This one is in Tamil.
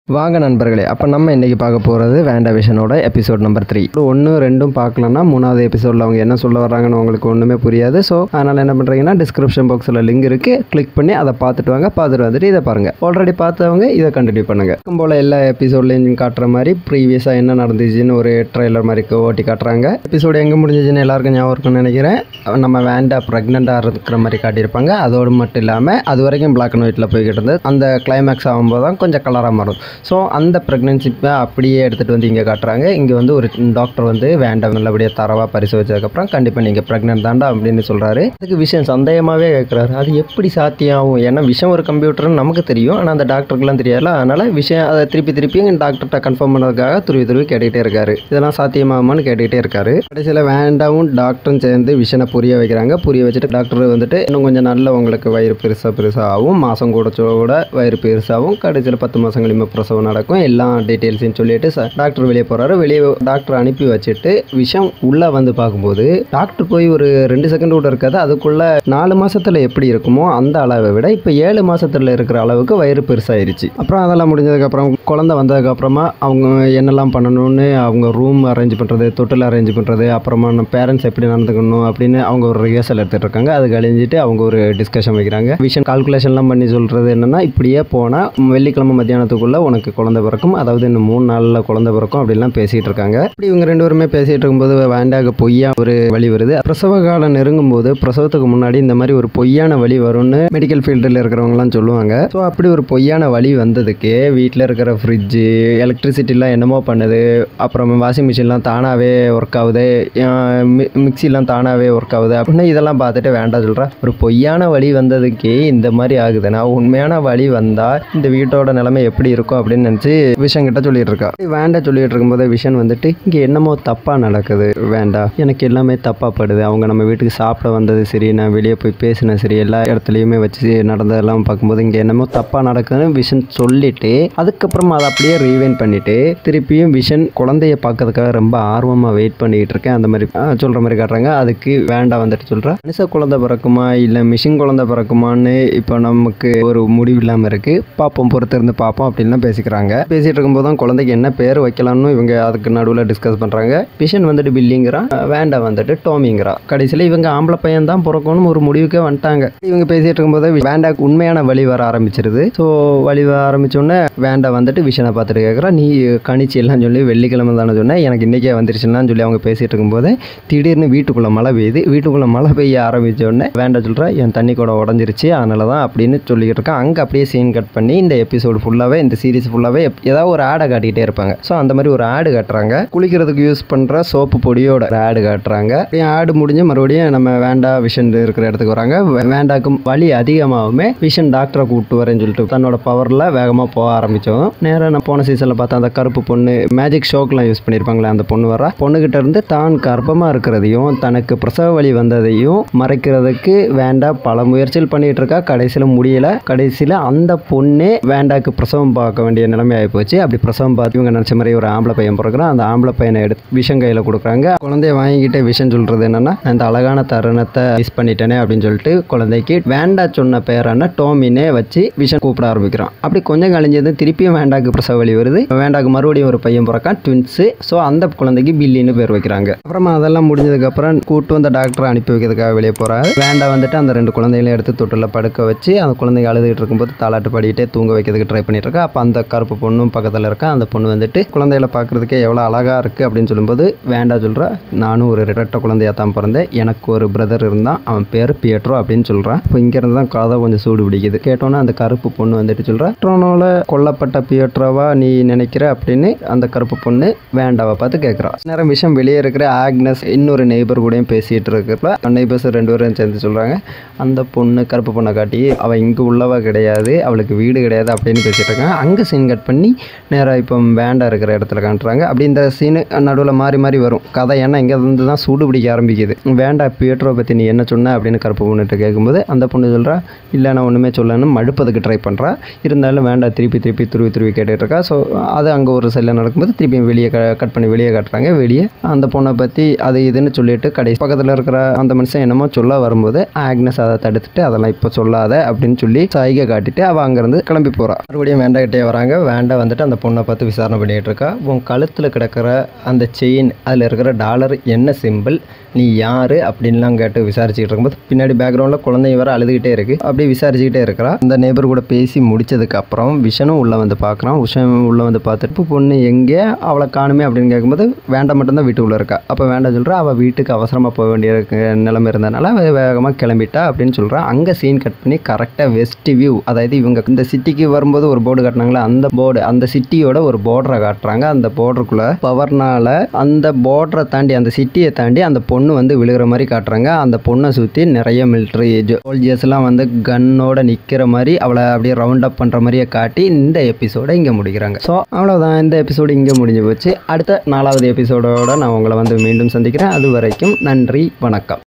வாங்க நண்பர்களே அப்போ நம்ம இன்றைக்கி பார்க்க போகிறது வேண்டா விஷனோட எபிசோட் நம்பர் த்ரீ ஒன்று ரெண்டும் பார்க்கலன்னா மூணாவது எபிசோடில் அவங்க என்ன சொல்ல வர்றாங்கன்னு உங்களுக்கு ஒன்றுமே புரியாது ஸோ அதனால் என்ன பண்ணுறீங்கன்னா டிஸ்கிரிப்ஷன் பாக்ஸில் லிங்க் இருக்குது கிளிக் பண்ணி அதை பார்த்துட்டு வாங்க பார்த்துட்டு வந்துட்டு இதை பாருங்கள் ஆல்ரெடி பார்த்தவங்க இதை கண்டினியூ பண்ணுங்கள் இருக்கும் போல் எல்லா எபிசோட்லையும் காட்டுற மாதிரி ப்ரீவியஸாக என்ன நடந்துச்சுன்னு ஒரு ட்ரெய்லர் மாதிரி ஓட்டி காட்டுறாங்க எபிசோடு எங்கே முடிஞ்சிச்சுன்னு எல்லாருக்கும் ஞாபகம் இருக்கும்னு நினைக்கிறேன் நம்ம வேண்டா ப்ரெக்னெண்ட்டாக இருக்கிற மாதிரி காட்டியிருப்பாங்க அதோடு மட்டும் இல்லாமல் அது வரைக்கும் பிளாக் அண்ட் ஒயிட்டில் போய்கிட்டு இருந்தது அந்த கிளைமேக்ஸ் ஆகும்போது தான் கொஞ்சம் கலராக மாறும் ஸோ அந்த ப்ரெக்னென்சிப்பை அப்படியே எடுத்துகிட்டு வந்து இங்கே காட்டுறாங்க இங்கே வந்து ஒரு டாக்டர் வந்து வேண்டாம் நல்லபடியாக தரவாக பரிசோதிச்சதுக்கப்புறம் கண்டிப்பாக நீங்கள் ப்ரெக்னென்ட் தாண்டா அப்படின்னு சொல்கிறாரு அதுக்கு விஷயம் சந்தேகமாகவே கேட்குறாரு அது எப்படி சாத்தியம் ஆகும் ஏன்னா விஷயம் ஒரு கம்ப்யூட்டர்னு நமக்கு தெரியும் ஆனால் அந்த டாக்டருக்குலாம் தெரியாதுல அதனால் விஷயம் அதை திருப்பி திருப்பி டாக்டர்கிட்ட கன்ஃபார்ம் பண்ணதுக்காக துருவி துருவி கேட்டுக்கிட்டே இருக்காரு இதெல்லாம் சாத்தியமாகுமான்னு கேட்டுக்கிட்டே இருக்காரு கடைசியில் வேண்டாவும் டாக்டரும் சேர்ந்து விஷனை புரிய வைக்கிறாங்க புரிய வச்சுட்டு டாக்டர் வந்துட்டு இன்னும் கொஞ்சம் நாளில் உங்களுக்கு வயிறு பெருசாக பெருசாக ஆகும் மாதம் கூட கூட வயிறு பெருசாகும் கடைசியில் பத்து மாதம் கழிமை பிரசவம் நடக்கும் எல்லா டீட்டெயில்ஸையும் சொல்லிட்டு ச- டாக்டர் வெளியே போகிறாரு வெளியே டாக்டர் அனுப்பி வச்சுட்டு விஷம் உள்ளே வந்து பார்க்கும்போது டாக்டர் போய் ஒரு ரெண்டு செகண்ட் கூட இருக்காது அதுக்குள்ளே நாலு மாசத்துல எப்படி இருக்குமோ அந்த அளவை விட இப்போ ஏழு மாசத்துல இருக்கிற அளவுக்கு வயிறு பெருசாயிருச்சு அப்புறம் அதெல்லாம் முடிஞ்சதுக்கப்புறம் குழந்தை வந்ததுக்கப்புறமா அவங்க என்னெல்லாம் பண்ணணும்னு அவங்க ரூம் அரேஞ்ச் பண்ணுறது தொட்டில் அரேஞ்ச் பண்ணுறது அப்புறமா நம்ம பேரண்ட்ஸ் எப்படி நடந்துக்கணும் அப்படின்னு அவங்க ஒரு ரிஹர்சல் எடுத்துகிட்டு இருக்காங்க அது கழிஞ்சிட்டு அவங்க ஒரு டிஸ்கஷன் வைக்கிறாங்க விஷன் கால்குலேஷன்லாம் பண்ணி சொல்கிறது என்னென்னா இப்படியே போனால் வெள்ளிக்கிழமை மத்தியானத்துக்குள்ளே உனக்கு குழந்தை பிறக்கும் அதாவது இன்னும் மூணு நாளில் குழந்தை பிறக்கும் அப்படிலாம் பேசிகிட்டு இருக்காங்க இப்படி இவங்க ரெண்டு பேருமே பேசிகிட்டு இருக்கும்போது வேண்டாக பொய்யா ஒரு வழி வருது பிரசவ காலம் நெருங்கும் போது பிரசவத்துக்கு முன்னாடி இந்த மாதிரி ஒரு பொய்யான வழி வரும்னு மெடிக்கல் ஃபீல்டில் இருக்கிறவங்கலாம் சொல்லுவாங்க ஸோ அப்படி ஒரு பொய்யான வழி வந்ததுக்கு வீட்டில் இருக்கிற ஃப்ரிட்ஜு எலக்ட்ரிசிட்டிலாம் என்னமோ பண்ணுது அப்புறம் வாஷிங் மிஷின்லாம் தானாகவே ஒர்க் ஆகுது மிக்சிலாம் தானாகவே ஒர்க் ஆகுது அப்படின்னு இதெல்லாம் பார்த்துட்டு வேண்டாம் சொல்கிறேன் ஒரு பொய்யான வழி வந்ததுக்கே இந்த மாதிரி ஆகுதுன்னா உண்மையான வழி வந்தால் இந்த வீட்டோட நிலைமை எப்படி இருக்கும் அப்படின்னு நினச்சி விஷன் கிட்ட சொல்லிட்டு இருக்கா வேண்டாம் சொல்லிட்டு இருக்கும்போது விஷன் வந்துட்டு இங்கே என்னமோ தப்பாக நடக்குது வேண்டாம் எனக்கு எல்லாமே தப்பாக படுது அவங்க நம்ம வீட்டுக்கு சாப்பிட வந்தது சரி நான் வெளியே போய் பேசினேன் சரி எல்லா இடத்துலையுமே வச்சு நடந்ததெல்லாம் பார்க்கும்போது இங்கே என்னமோ தப்பாக நடக்குதுன்னு விஷன் சொல்லிட்டு அதுக்கப்புறம் அதை அப்படியே ரீவைன் பண்ணிட்டு திருப்பியும் விஷன் குழந்தைய பார்க்கறதுக்காக ரொம்ப ஆர்வமாக வெயிட் பண்ணிக்கிட்டு இருக்கேன் அந்த மாதிரி ஆ, சொல்ற மாதிரி காட்டுறாங்க அதுக்கு வேண்டாம் வந்துட்டு சொல்கிறேன் மனுஷ குழந்தை பிறக்குமா இல்லை மிஷின் குழந்தை பிறக்குமான்னு இப்போ நமக்கு ஒரு முடிவு இல்லாமல் இருக்கு பார்ப்போம் பொறுத்திருந்து பார்ப்போம் அப்படின்லாம் பேசிக்கிறாங்க பேசிட்டு இருக்கும்போது தான் குழந்தைக்கு என்ன பேர் வைக்கலாம்னு இவங்க அதுக்கு நடுவில் டிஸ்கஸ் பண்ணுறாங்க விஷன் வந்துட்டு பில்லிங்கிறான் வேண்டாம் வந்துட்டு டோமிங்கிறா கடைசியில் இவங்க ஆம்பளை பையன் தான் பிறக்கணும்னு ஒரு முடிவுக்கே வந்துட்டாங்க இவங்க பேசிட்டு இருக்கும்போது வேண்டாக்கு உண்மையான வழி வர ஆரம்பிச்சிருது ஸோ வழி வர ஆரம்பிச்சோடனே வேண்டா வந்துட்டு விஷனை பார்த்துட்டு கேட்குறா நீ கணிச்சு எல்லாம் சொல்லி வெள்ளிக்கிழமை தானே சொன்னேன் எனக்கு இன்றைக்கே வந்துருச்சுன்னு சொல்லி அவங்க பேசிட்டு இருக்கும்போது திடீர்னு வீட்டுக்குள்ளே மழை பெய்யுது வீட்டுக்குள்ளே மழை பெய்ய ஆரம்பிச்ச உடனே வேண்டாம் சொல்கிறா என் தண்ணி கூட உடஞ்சிருச்சு அதனால தான் அப்படின்னு சொல்லிக்கிட்டு இருக்கேன் அங்கே அப்படியே சீன் கட் பண்ணி இந்த எபிசோடு ஃபுல்லாகவே இந்த சீரிஸ் ஃபுல்லாகவே ஏதாவது ஒரு ஆடை காட்டிக்கிட்டே இருப்பாங்க ஸோ அந்த மாதிரி ஒரு ஆடு காட்டுறாங்க குளிக்கிறதுக்கு யூஸ் பண்ணுற சோப்பு பொடியோட ஆடு காட்டுறாங்க அப்படியே ஆடு முடிஞ்சு மறுபடியும் நம்ம வேண்டா விஷன் இருக்கிற இடத்துக்கு வராங்க வே- வேண்டாக்கு வலி அதிகமாகவுமே விஷன் டாக்டரை கூப்பிட்டு வரேன்னு சொல்லிட்டு தன்னோட பவரில் வேகமாக போக ஆரம்பித்தோம் நேராக நான் போன சீசனில் பார்த்தா அந்த கருப்பு பொண்ணு மேஜிக் ஷோக்கெலாம் யூஸ் பண்ணியிருப்பாங்களே அந்த பொண்ணு வர பொண்ணுகிட்ட இருந்து தான் கர்ப்பமாக இருக்கிறதையும் தனக்கு பிரசவ வலி வந்ததையும் மறைக்கிறதுக்கு வேண்டா பல முயற்சிகள் பண்ணிட்டு இருக்கா கடைசியில் முடியல கடைசியில் அந்த பொண்ணே வேண்டாக்கு பிரசவம் பார்க்க வேண்டிய நிலைமை ஆகி போச்சு அப்படி பிரசவம் பார்த்து இவங்க நினச்ச மாதிரி ஒரு ஆம்பளை பையன் பிறக்கிறான் அந்த ஆம்பளை பையனை எடுத்து விஷம் கையில் கொடுக்குறாங்க குழந்தைய வாங்கிக்கிட்டே விஷம் சொல்கிறது என்னன்னா நான் இந்த அழகான தருணத்தை மிஸ் பண்ணிட்டேனே அப்படின்னு சொல்லிட்டு குழந்தைக்கு வேண்டா சொன்ன பேரான டோமினே வச்சு விஷன் கூப்பிட ஆரம்பிக்கிறான் அப்படி கொஞ்சம் கழிஞ்சது திருப்பியும் வேண்டாக்கு பிரசவ வலி வருது வேண்டாக்கு மறுபடியும் ஒரு பையன் பிறக்கான் ட்வின்ஸு ஸோ அந்த குழந்தைக்கு பில்லின்னு பேர் வைக்கிறாங்க அப்புறமா அதெல்லாம் முடிஞ்சதுக்கப்புறம் கூட்டு வந்த டாக்டரை அனுப்பி வைக்கிறதுக்காக வெளியே போகிறாரு வேண்டா வந்துட்டு அந்த ரெண்டு குழந்தைகளையும் எடுத்து தொட்டில் படுக்க வச்சு அந்த குழந்தைங்க அழுதுகிட்டு இருக்கும்போது தாலாட்டு பாடிட்டே தூங்க வைக்கிறதுக்கு ட்ரை பண்ணிட்டு இருக்கா அப்போ அந்த கருப்பு பொண்ணும் பக்கத்தில் இருக்கா அந்த பொண்ணு வந்துட்டு குழந்தைகளை பார்க்குறதுக்கே எவ்வளோ அழகாக இருக்குது அப்படின்னு சொல்லும்போது வேண்டா சொல்கிறா நானும் ஒரு ரெட்ட குழந்தையாக தான் பிறந்தேன் எனக்கு ஒரு பிரதர் இருந்தான் அவன் பேர் பியட்ரோ அப்படின்னு சொல்கிறான் இப்போ இங்கேருந்து தான் கதை கொஞ்சம் சூடு பிடிக்குது கேட்டோன்னே அந்த கருப்பு பொண்ணு வந்துட்டு சொல்கிறா ட்ரோனோவில் கொல்லப்பட்ட பியட்ரோவா நீ நினைக்கிற அப்படின்னு அந்த கருப்பு பொண்ணு வேண்டாவை பார்த்து கேட்குறா நேரம் விஷயம் வெளியே இருக்கிற ஆக்னஸ் இன்னொரு நெய்பர் கூடயும் பேசிகிட்டு இருக்கிறப்ப நெய்பர்ஸ் ரெண்டு பேரும் சேர்ந்து சொல்கிறாங்க அந்த பொண்ணு கருப்பு பொண்ணை காட்டி அவள் இங்கே உள்ளவ கிடையாது அவளுக்கு வீடு கிடையாது அப்படின்னு பேசிகிட்டு இருக்காங்க அங்கே சீன் கட் பண்ணி நேராக இப்போ வேண்டா இருக்கிற இடத்துல காட்டுறாங்க அப்படி இந்த சீனு நடுவில் மாறி மாறி வரும் கதை ஏன்னா இங்கே இருந்து தான் சூடு பிடிக்க ஆரம்பிக்குது வேண்டா பியட்ரோ பற்றி நீ என்ன சொன்ன அப்படின்னு கருப்பு பொண்ணுகிட்ட கேட்கும்போது அந்த பொண்ணு சொல்கிறா இல்லை நான் ஒன்றுமே சொல்லணும்னு மடுப்பதுக்கு ட்ரை பண்ணுறா இருந்தாலும் வேண்டா திருப்பி திருப்பி துருவி துருவி கேட்டுட்டு இருக்கா ஸோ அது அங்கே ஒரு சைடில் நடக்கும்போது திருப்பி வெளியே கட் பண்ணி வெளியே காட்டுறாங்க வெளியே அந்த பொண்ணை பற்றி அது இதுன்னு சொல்லிட்டு கடைசி பக்கத்தில் இருக்கிற அந்த மனுஷன் என்னமோ சொல்ல வரும்போது ஆக்னஸ் அதை தடுத்துட்டு அதெல்லாம் இப்போ சொல்லாத அப்படின்னு சொல்லி சைகை காட்டிட்டு அவள் அங்கேருந்து கிளம்பி போகிறா மறுபடியும் வேண்டாகிட்டே வராங்க வேண்டா வந்துட்டு அந்த பொண்ணை பார்த்து விசாரணை பண்ணிகிட்டு இருக்கா உன் கழுத்தில் கிடக்கிற அந்த செயின் அதில் இருக்கிற டாலர் என்ன சிம்பிள் நீ யார் அப்படின்லாம் கேட்டு விசாரிச்சுக்கிட்டு இருக்கும்போது பின்னாடி பேக்ரவுண்டில் குழந்தைங்க வர அழுதுகிட்டே இருக்குது அப்படியே விசாரிச்சுக்கிட்டே இருக்கிறா அந்த நேபர் கூட பேசி முடிச்சதுக்கு அப்புறம் விஷனும் உள்ளே வந்து பார்க்குறான் விஷன் உள்ளே வந்து பார்த்துட்டு "இப்போ பொண்ணு எங்கே அவளை காணுமே அப்படின்னு கேட்கும்போது வேண்டாம் மட்டும்தான் வீட்டுக்குள்ளே இருக்கா அப்போ வேண்டாம் சொல்கிறா அவள் வீட்டுக்கு அவசரமாக போக வேண்டிய இருக்கு- நிலைமை இருந்தனால அவ வேகமாக கிளம்பிட்டா அப்படின்னு சொல்கிறான் அங்கே சீன் கட் பண்ணி கரெக்டாக வெஸ்ட் வியூ அதாவது இவங்க இந்த சிட்டிக்கு வரும்போது ஒரு போர்டு காட்டினாங்களே அந்த போர்டு அந்த சிட்டியோட ஒரு போர்டரை காட்டுறாங்க அந்த போர்டருக்குள்ளே பவர்னால அந்த போர்டரை தாண்டி அந்த சிட்டியை தாண்டி அந்த பொண்ணு வந்து விழுகிற மாதிரி காட்டுறாங்க அந்த பொண்ணை சுற்றி நிறைய மிலிட்ரி சோல்ஜர்ஸ்லாம் வந்து கன்னோட நிற்கிற மாதிரி அவளை அப்படியே ரவுண்ட் அப் பண்ணுற மாதிரியே காட்டி இந்த எபிசோடை இங்கே முடிக்கிறாங்க ஸோ அவ்வளோதான் இந்த எபிசோடு இங்கே முடிஞ்சு போச்சு அடுத்த நாலாவது எபிசோடோட நான் உங்களை வந்து மீண்டும் சந்திக்கிறேன் அது வரைக்கும் நன்றி வணக்கம்